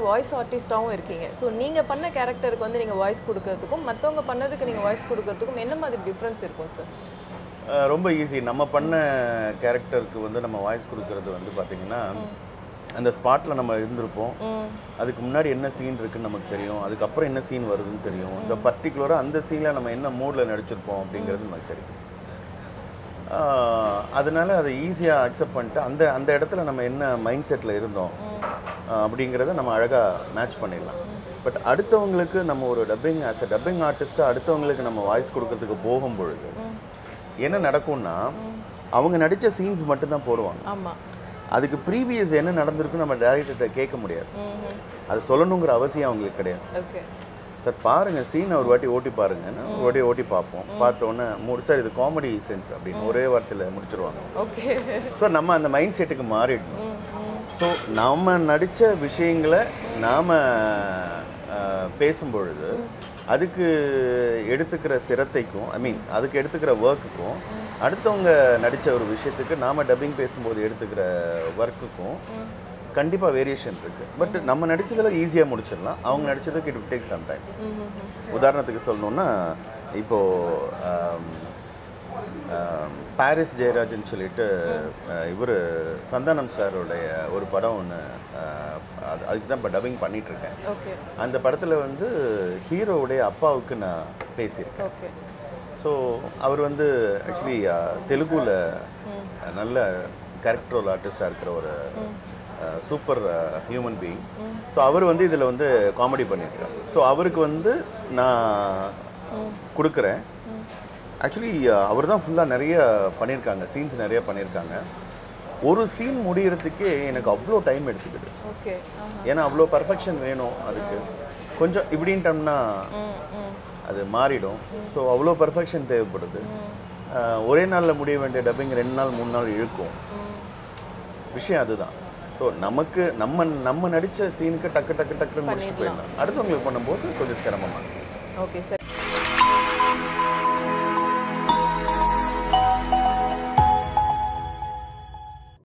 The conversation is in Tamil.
வாய்ஸ் ஆர்டிஸ்டாகவும் இருக்கீங்க ஸோ நீங்கள் பண்ண கேரக்டருக்கு வந்து நீங்கள் வாய்ஸ் கொடுக்கறதுக்கும் மற்றவங்க பண்ணதுக்கு நீங்கள் வாய்ஸ் கொடுக்கறதுக்கும் என்ன மாதிரி டிஃப்ரென்ஸ் இருக்கும் சார் அஹ் ரொம்ப ஈஸி நம்ம பண்ண கேரக்டருக்கு வந்து நம்ம வாய்ஸ் கொடுக்கறது வந்து பார்த்திங்கன்னா அந்த ஸ்பாட்டில் நம்ம இருந்திருப்போம் ம் அதுக்கு முன்னாடி என்ன சீன் இருக்குன்னு நமக்கு தெரியும் அதுக்கப்புறம் என்ன சீன் வருதுன்னு தெரியும் இந்த பர்டிகுலராக அந்த சீனில் நம்ம என்ன மூடில் நடிச்சிருப்போம் அப்படிங்கிறது நமக்கு தெரியும் ஆஹ் அதனால அதை ஈஸியாக அக்செப்ட் பண்ணிட்டு அந்த அந்த இடத்துல நம்ம என்ன மைண்ட் செட்டில் இருந்தோம் ஆஹ் அப்படிங்கிறத நம்ம அழகாக மேட்ச் பண்ணிடலாம் பட் அடுத்தவங்களுக்கு நம்ம ஒரு டப்பிங் ஆஸ் அ டப்பிங் ஆர்டிஸ்ட்டாக அடுத்தவங்களுக்கு நம்ம வாய்ஸ் கொடுக்கறதுக்கு போகும் பொழுது என்ன நடக்கும்னா அவங்க நடித்த சீன்ஸ் மட்டும்தான் போடுவாங்க ஆமாம் அதுக்கு ப்ரீவியஸ் என்ன நடந்திருக்குன்னு நம்ம டேரக்டர்கிட்ட கேட்க முடியாது ம் அது சொல்லணுங்கிற அவசியம் அவங்களுக்கு கிடையாது ஓகே சார் பாருங்க சீன் ஒரு வாட்டி ஓட்டி பாருங்கன்னு ஒரு வாட்டி ஓட்டி பார்ப்போம் பார்த்த உடனே மூணு சார் இது காமெடி சென்ஸ் அப்படின்னு ஒரே வார்த்தையில் முடிச்சிருவாங்க ஓகே ஸோ நம்ம அந்த மைண்ட் செட்டுக்கு மாறிடணும் ம் ம் ஸோ நம்ம நடித்த விஷயங்களை நாம் பேசும்பொழுது அதுக்கு எடுத்துக்கிற சிரத்தைக்கும் ஐ மீன் அதுக்கு எடுத்துக்கிற ஒர்க்குக்கும் அடுத்தவங்க நடித்த ஒரு விஷயத்துக்கு நாம் டப்பிங் பேசும்போது எடுத்துக்கிற ஒர்க்குக்கும் கண்டிப்பாக வேரியேஷன் இருக்குது பட் நம்ம நடிச்சதுல ஈஸியாக முடிச்சிடலாம் அவங்க நடிச்சதுக்கு இட் டேக் சம் டைம் ம் ம் ம். உதாரணத்துக்கு சொல்லணுன்னா இப்போது பாரிஸ் ஜெயராஜன் சொல்லிட்டு இவர் சந்தானம் சாருடைய ஒரு படம் ஒன்று அது அதுக்கு தான் இப்போ டப்பிங் பண்ணிகிட்ருக்கேன் ஓகே அந்த படத்தில் வந்து ஹீரோவுடைய அப்பாவுக்கு நான் பேசியிருக்கேன் ஓகே ஸோ அவர் வந்து ஆக்சுவலி தெலுங்குல நல்ல கேரக்டர் ரோல் ஆர்டிஸ்டாக இருக்கிற ஒரு சூப்பர் ஹியூமன் பீயிங் ஸோ அவர் வந்து இதில் வந்து காமெடி பண்ணியிருக்கார் ஸோ அவருக்கு வந்து நான் கொடுக்குறேன் ஆக்சுவலி அவர் தான் ஃபுல்லாக நிறைய பண்ணியிருக்காங்க சீன்ஸ் நிறைய பண்ணியிருக்காங்க ஒரு சீன் முடியறதுக்கே எனக்கு அவ்வளோ டைம் எடுத்துக்குது ஓகே ஆஹா ஏன்னா அவ்வளோ பர்ஃபெக்ஷன் வேணும் அதுக்கு கொஞ்சம் இப்படின்ட்டோம்னா ம் ம் அது மாறிடும் ஸோ அவ்வளோ பர்ஃபெக்ஷன் தேவைப்படுது அஹ், ஒரே நாளில் முடிய வேண்டிய டப்பிங் ரெண்டு நாள் மூணு நாள் இழுக்கும் ம் விஷயம் அதுதான் ஸோ நமக்கு நம்ம நம்ம நடித்த சீனுக்கு டக்கு டக்கு டக்குன்னு முடிச்சுட்டு போயிடலாம் அடுத்தவங்களுக்கு பண்ணும்போது கொஞ்சம் சிரமமாக இருக்கும் ஓகே சார்